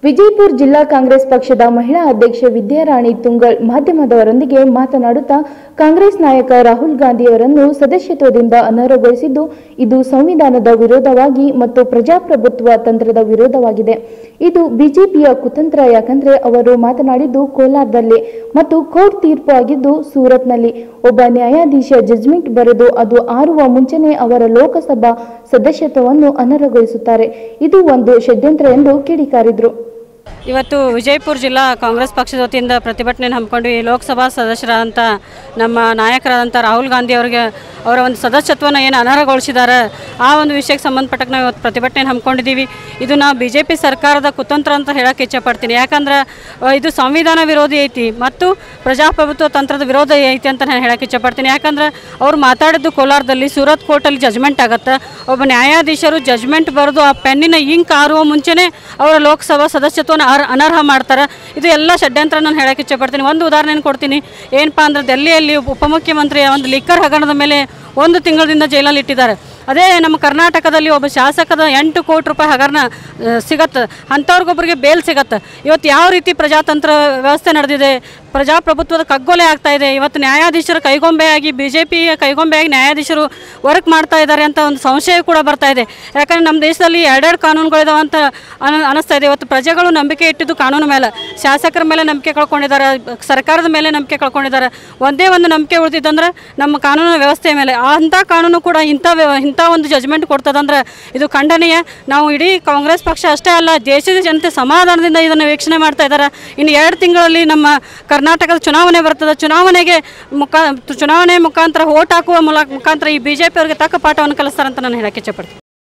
ವಿಜಯಪುರ ಜಿಲ್ಲಾ ಕಾಂಗ್ರೆಸ್ ಪಕ್ಷದ ಮಹಿಳಾ ಅಧ್ಯಕ್ಷೆ ವಿದ್ಯಾರಾಣಿ ತುಂಗಲ್ ಮಾಧ್ಯಮದವರೊಂದಿಗೆ ಮಾತನಾಡುತ್ತಾ ಕಾಂಗ್ರೆಸ್ ನಾಯಕ ರಾಹುಲ್ ಗಾಂಧಿಯವರನ್ನು ಸದಸ್ಯತ್ವದಿಂದ ಅನರ್ಹಗೊಳಿಸಿದ್ದು ಇದು ಸಂವಿಧಾನದ ವಿರೋಧವಾಗಿ ಮತ್ತು ಪ್ರಜಾಪ್ರಭುತ್ವ ತಂತ್ರದ ವಿರೋಧವಾಗಿದೆ ಇದು ಬಿಜೆಪಿಯ ಕುತಂತ್ರ ಯಾಕಂದ್ರೆ ಅವರು ಮಾತನಾಡಿದ್ದು ಕೋಲಾರದಲ್ಲಿ ಮತ್ತು ಕೋರ್ಟ್ ತೀರ್ಪು ಆಗಿದ್ದು ಸೂರತ್ನಲ್ಲಿ ಒಬ್ಬ ನ್ಯಾಯಾಧೀಶ ಜಜ್ಮೆಂಟ್ ಬರೆದು ಅದು ಆರುವ ಮುಂಚೆನೇ ಅವರ ಲೋಕಸಭಾ ಸದಸ್ಯತ್ವವನ್ನು ಅನರ್ಹಗೊಳಿಸುತ್ತಾರೆ ಇದು ಒಂದು ಷಡ್ಯಂತ್ರ ಎಂದು ಕಿಡಿಕಾರಿದ್ರು ಇವತ್ತು ವಿಜಯಪುರ ಜಿಲ್ಲಾ ಕಾಂಗ್ರೆಸ್ ಪಕ್ಷದ ವತಿಯಿಂದ ಪ್ರತಿಭಟನೆ ಹಮ್ಮಿಕೊಂಡ್ವಿ ಲೋಕಸಭಾ ಸದಸ್ಯರಾದಂಥ ನಮ್ಮ ನಾಯಕರಾದಂಥ ರಾಹುಲ್ ಗಾಂಧಿ ಅವರಿಗೆ ಅವರ ಒಂದು ಸದಸ್ಯತ್ವನ ಏನು ಅನರ್ಹಗೊಳಿಸಿದ್ದಾರೆ ಆ ಒಂದು ವಿಷಯಕ್ಕೆ ಸಂಬಂಧಪಟ್ಟಕ್ಕೆ ನಾವು ಇವತ್ತು ಪ್ರತಿಭಟನೆ ಹಮ್ಮಿಕೊಂಡಿದ್ದೀವಿ ಇದು ನಾವು ಬಿ ಜೆ ಪಿ ಸರ್ಕಾರದ ಕುತಂತ್ರ ಅಂತ ಹೇಳಕ್ಕೆ ಇಚ್ಛಪಡ್ತೀನಿ ಯಾಕಂದ್ರೆ ಅಹ್, ಇದು ಸಂವಿಧಾನ ವಿರೋಧಿ ಐತಿ ಮತ್ತು ಪ್ರಜಾಪ್ರಭುತ್ವ ತಂತ್ರದ ವಿರೋಧ ಐತಿ ಅಂತ ನಾನು ಹೇಳಕ್ಕೆ ಇಚ್ಛಪಡ್ತೀನಿ ಯಾಕಂದ್ರೆ ಅವ್ರು ಮಾತಾಡಿದ್ದು ಕೋಲಾರದಲ್ಲಿ ಸೂರತ್ ಕೋರ್ಟಲ್ಲಿ ಜಜ್ಮೆಂಟ್ ಆಗುತ್ತೆ ಒಬ್ಬ ನ್ಯಾಯಾಧೀಶರು ಜಜ್ಮೆಂಟ್ ಬರೆದು ಆ ಪೆನ್ನಿನ ಇಂಕ್ ಆರುವ ಮುಂಚೆನೇ ಅವರ ಲೋಕಸಭಾ ಸದಸ್ಯತ್ವನ ಅರ್ ಅನರ್ಹ ಮಾಡ್ತಾರೆ ಇದು ಎಲ್ಲ ಷಡ್ಯಂತ್ರ ನಾನು ಹೇಳಕ್ಕೆ ಇಚ್ಛಪಡ್ತೀನಿ ಒಂದು ಉದಾಹರಣೆಯನ್ನು ಕೊಡ್ತೀನಿ ಏನಪ್ಪಾ ಅಂದ್ರೆ ದೆಹಲಿಯಲ್ಲಿ ಉಪಮುಖ್ಯಮಂತ್ರಿಯ ಒಂದು ಲಿಕ್ಕರ್ ಹಗರಣದ ಮೇಲೆ ಒಂದು ತಿಂಗಳಿಂದ ಜೈಲಲ್ಲಿ ಇಟ್ಟಿದ್ದಾರೆ ಅದೇ ನಮ್ಮ ಕರ್ನಾಟಕದಲ್ಲಿ ಒಬ್ಬ ಶಾಸಕದ ಎಂಟು ಕೋಟಿ ರೂಪಾಯಿ ಹಗರಣ ಸಿಗತ್ತೆ ಅಂಥವ್ರಿಗೊಬ್ಬರಿಗೆ ಬೇಲ್ ಸಿಗತ್ತೆ ಇವತ್ತು ಯಾವ ರೀತಿ ಪ್ರಜಾತಂತ್ರ ವ್ಯವಸ್ಥೆ ನಡೆದಿದೆ ಪ್ರಜಾಪ್ರಭುತ್ವದ ಕಗ್ಗೊಲೆ ಆಗ್ತಾ ಇದೆ ಇವತ್ತು ನ್ಯಾಯಾಧೀಶರು ಕೈಗೊಂಬೆಯಾಗಿ ಬಿ ಜೆ ಪಿಯ ಕೈಗೊಂಬೆಯಾಗಿ ನ್ಯಾಯಾಧೀಶರು ವರ್ಕ್ ಮಾಡ್ತಾ ಇದ್ದಾರೆ ಅಂತ ಒಂದು ಸಂಶಯ ಕೂಡ ಬರ್ತಾ ಇದೆ ಯಾಕಂದರೆ ನಮ್ಮ ದೇಶದಲ್ಲಿ ಎರಡೆರಡು ಕಾನೂನುಗಳಿದಾವೆ ಅಂತ ಅನ ಅನಿಸ್ತಾ ಇದೆ ಇವತ್ತು ಪ್ರಜೆಗಳು ನಂಬಿಕೆ ಇಟ್ಟಿದ್ದು ಕಾನೂನು ಮೇಲೆ ಶಾಸಕರ ಮೇಲೆ ನಂಬಿಕೆ ಕಳ್ಕೊಂಡಿದ್ದಾರೆ ಸರ್ಕಾರದ ಮೇಲೆ ನಂಬಿಕೆ ಕಳ್ಕೊಂಡಿದ್ದಾರೆ ಒಂದೇ ಒಂದು ನಂಬಿಕೆ ಉಳಿದಿದ್ದಂದ್ರೆ ನಮ್ಮ ಕಾನೂನು ವ್ಯವಸ್ಥೆ ಮೇಲೆ ಅಂಥ ಕಾನೂನು ಕೂಡ ಇಂಥ ವ್ಯವ- ಇಂಥ ಒಂದು ಜಜ್ಮೆಂಟ್ ಕೊಡ್ತದಂದ್ರೆ ಇದು ಖಂಡನೀಯ ನಾವು ಇಡೀ ಕಾಂಗ್ರೆಸ್ ಪಕ್ಷ ಅಷ್ಟೇ ಅಲ್ಲ ದೇಶದ ಜನತೆ ಸಮಾಧಾನದಿಂದ ಇದನ್ನು ವೀಕ್ಷಣೆ ಮಾಡ್ತಾ ಇದ್ದಾರೆ ಇನ್ನು ಎರಡು ತಿಂಗಳಲ್ಲಿ ನಮ್ಮ ಕರ್ನಾಟಕದ ಚುನಾವಣೆ ಬರ್ತದೆ ಚುನಾವಣೆಗೆ ಮುಖಾ ಚುನಾವಣೆ ಮುಖಾಂತರ ಓಟ್ ಹಾಕುವ ಮೂಲಕ ಮುಖಾಂತರ ಈ ಬಿ ಜೆ ಪಿ ಅವರಿಗೆ ತಕ್ಕ ಪಾಠವನ್ನು ಕಲಿಸ್ತಾರಂತ ನಾನು ಹೇಳಕ್ಕೆ ಇಚ್ಛಪಡ್ತೀನಿ